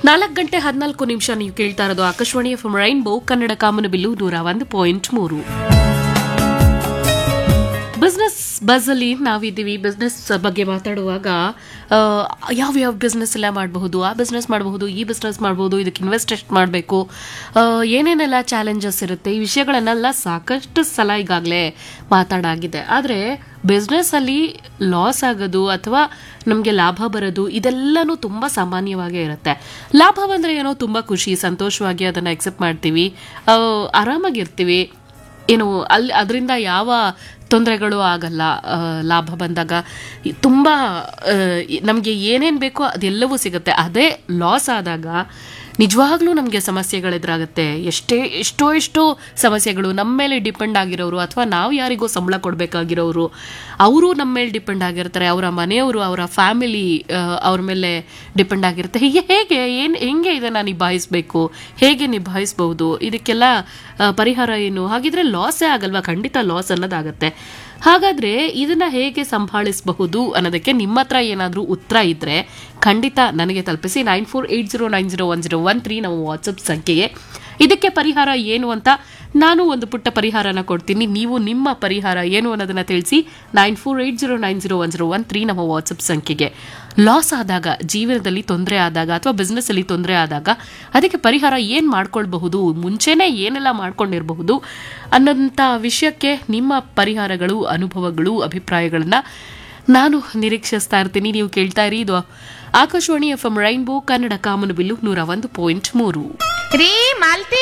ನಾಲ್ಕು ಗಂಟೆ ಹದಿನಾಲ್ಕು ನಿಮಿಷ ನೀವು ಕೇಳ್ತಾ ಇರೋದು ಆಕಾಶವಾಣಿ ಎಫ್ ರೈನ್ಬೋ ಕನ್ನಡ ಕಾಮನಬಿಲ್ಲು ನೂರ ಒಂದು ಪಾಯಿಂಟ್ ಮೂರು ಬಿಸ್ನೆಸ್ ಬಸ್ ಅಲ್ಲಿ ನಾವಿದ್ದೀವಿ ಬಿಸ್ನೆಸ್ ಬಗ್ಗೆ ಮಾತಾಡುವಾಗ ಆ, ಯಾವ ಯಾವ ಬಿಸ್ನೆಸ್ ಎಲ್ಲ ಮಾಡಬಹುದು ಆ ಬಿಸ್ನೆಸ್ ಮಾಡಬಹುದು ಈ ಬಿಸ್ನೆಸ್ ಮಾಡಬಹುದು ಇದಕ್ಕೆ ಇನ್ವೆಸ್ಟ್ ಎಷ್ಟು ಮಾಡಬೇಕು ಏನೇನೆಲ್ಲ ಚಾಲೆಂಜಸ್ ಇರುತ್ತೆ ಈ ವಿಷಯಗಳನ್ನೆಲ್ಲ ಸಾಕಷ್ಟು ಸಲ ಈಗಾಗಲೇ ಮಾತಾಡಾಗಿದೆ ಆದರೆ ಬಿಸ್ನೆಸ್ ಅಲ್ಲಿ ಲಾಸ್ ಆಗೋದು ಅಥವಾ ನಮಗೆ ಲಾಭ ಬರೋದು ಇದೆಲ್ಲನೂ ತುಂಬ ಸಾಮಾನ್ಯವಾಗೇ ಇರುತ್ತೆ ಲಾಭ ಬಂದರೆ ಏನೋ ತುಂಬ ಖುಷಿ ಸಂತೋಷವಾಗಿ ಅದನ್ನು ಅಕ್ಸೆಪ್ಟ್ ಮಾಡ್ತೀವಿ ಆ, ಆರಾಮಾಗಿರ್ತೀವಿ ಏನು ಅಲ್ಲಿ ಅದರಿಂದ ಯಾವ ತೊಂದರೆಗಳು ಆಗಲ್ಲ ಆ, ಲಾಭ ಬಂದಾಗ ಈ ತುಂಬ ನಮಗೆ ಏನೇನು ಬೇಕೋ ಅದೆಲ್ಲವೂ ಸಿಗುತ್ತೆ ಅದೇ ಲಾಸ್ ಆದಾಗ ನಿಜವಾಗ್ಲೂ ನಮಗೆ ಸಮಸ್ಯೆಗಳು ಎದುರಾಗುತ್ತೆ ಎಷ್ಟೇ ಎಷ್ಟೋ ಎಷ್ಟೋ ಸಮಸ್ಯೆಗಳು ನಮ್ಮ ಮೇಲೆ ಡಿಪೆಂಡ್ ಆಗಿರೋರು ಅಥವಾ ನಾವು ಯಾರಿಗೋ ಸಂಬಳ ಕೊಡಬೇಕಾಗಿರೋರು ಅವರು ನಮ್ಮ ಮೇಲೆ ಡಿಪೆಂಡ್ ಆಗಿರ್ತಾರೆ ಅವರ ಮನೆಯವರು ಅವರ ಫ್ಯಾಮಿಲಿ ಅವ್ರ ಮೇಲೆ ಡಿಪೆಂಡ್ ಆಗಿರುತ್ತೆ ಹೀಗೆ ಹೇಗೆ ಏನು ಹೆಂಗೆ ಇದನ್ನು ನಿಭಾಯಿಸಬೇಕು ಹೇಗೆ ನಿಭಾಯಿಸ್ಬಹುದು ಇದಕ್ಕೆಲ್ಲ ಆ, ಪರಿಹಾರ ಏನು ಹಾಗಿದ್ರೆ ಲಾಸೇ ಆಗಲ್ವಾ ಖಂಡಿತ ಲಾಸ್ ಅನ್ನೋದಾಗತ್ತೆ ಹಾಗಾದ್ರೆ ಇದನ್ನ ಹೇಗೆ ಸಂಭಾಳಿಸಬಹುದು ಅನ್ನೋದಕ್ಕೆ ನಿಮ್ಮ ಹತ್ರ ಏನಾದರೂ ಉತ್ತರ ಇದ್ರೆ ಖಂಡಿತ ನನಗೆ ತಲುಪಿಸಿ nine four eight zero nine zero one zero one three ನಮ್ಮ ವಾಟ್ಸಪ್ ಸಂಖ್ಯೆಗೆ ಇದಕ್ಕೆ ಪರಿಹಾರ ಏನು ಅಂತ ನಾನು ಒಂದು ಪುಟ್ಟ ಪರಿಹಾರನ ಕೊಡ್ತೀನಿ ನೀವು ನಿಮ್ಮ ಪರಿಹಾರ ಏನು ಅನ್ನೋದನ್ನ ತಿಳಿಸಿ nine four eight zero nine zero one zero one three ನಮ್ಮ ವಾಟ್ಸಪ್ ಸಂಖ್ಯೆಗೆ ಲಾಸ್ ಆದಾಗ ಜೀವನದಲ್ಲಿ ತೊಂದರೆ ಆದಾಗ ಅಥವಾ ಬಿಸ್ನೆಸ್ ಅಲ್ಲಿ ತೊಂದರೆ ಆದಾಗ ಅದಕ್ಕೆ ಪರಿಹಾರ ಏನು ಮಾಡ್ಕೊಳ್ಬಹುದು ಮುಂಚೆನೇ ಏನೆಲ್ಲ ಮಾಡ್ಕೊಂಡಿರಬಹುದು ಅನ್ನೋಂಥ ವಿಷಯಕ್ಕೆ ನಿಮ್ಮ ಪರಿಹಾರಗಳು ಅನುಭವಗಳು ಅಭಿಪ್ರಾಯಗಳನ್ನ ನಾನು ನಿರೀಕ್ಷಿಸ್ತಾ ಇರ್ತೀನಿ ನೀವು ಕೇಳ್ತಾ ಇರಿ ಇದು Akashvani F M rainbow Kannada ಕಾಮನಬಿಲ್ಲು ನೂರ ಒಂದು ಪಾಯಿಂಟ್ ಮೂರು ರೀ ಮಾಲ್ತಿ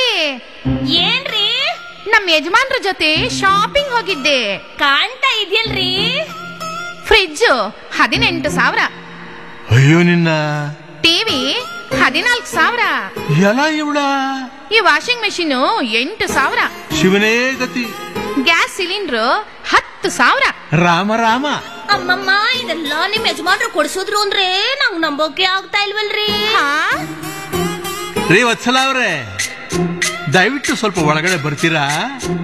ಏನ್ರಿ ನಮ್ ಯಜಮಾನ್ರ ಜೊತೆ ಶಾಪಿಂಗ್ ಹೋಗಿದ್ದೆ ಕಾಣ್ತಾ ಇದೆಯಲ್ರಿ ಫ್ರಿಡ್ಜ್ ಹದಿನೆಂಟು ಸಾವಿರ ಅಯ್ಯೋ ನಿನ್ನ ಟಿವಿ ಹದಿನಾಲ್ಕು ಸಾವಿರ ಎಲ್ಲ ಇವಳ ಈ ವಾಷಿಂಗ್ ಮೆಷಿನ್ ಎಂಟು ಸಾವಿರ ಶಿವನೇ ಗತಿ ಗ್ಯಾಸ್ ಸಿಲಿಂಡರ್ ಹತ್ತು ಸಾವಿರ ರಾಮ ರಾಮ ಅಮ್ಮಮ್ಮ ಇದೆಲ್ಲ ನಿಮ್ ಯಜಮಾನ್ರು ಕೊಡ್ಸಿದ್ರು ಅಂದ್ರೆ ನಂಗ್ ನಂಬೋಕೆ ಆಗ್ತಾ ಇಲ್ವಲ್ರಿ ಹಾ ರೀ ವತ್ಸಲ ಅವ್ರೆ ದಯವಿಟ್ಟು ಸ್ವಲ್ಪ ಒಳಗಡೆ ಬರ್ತೀರಾ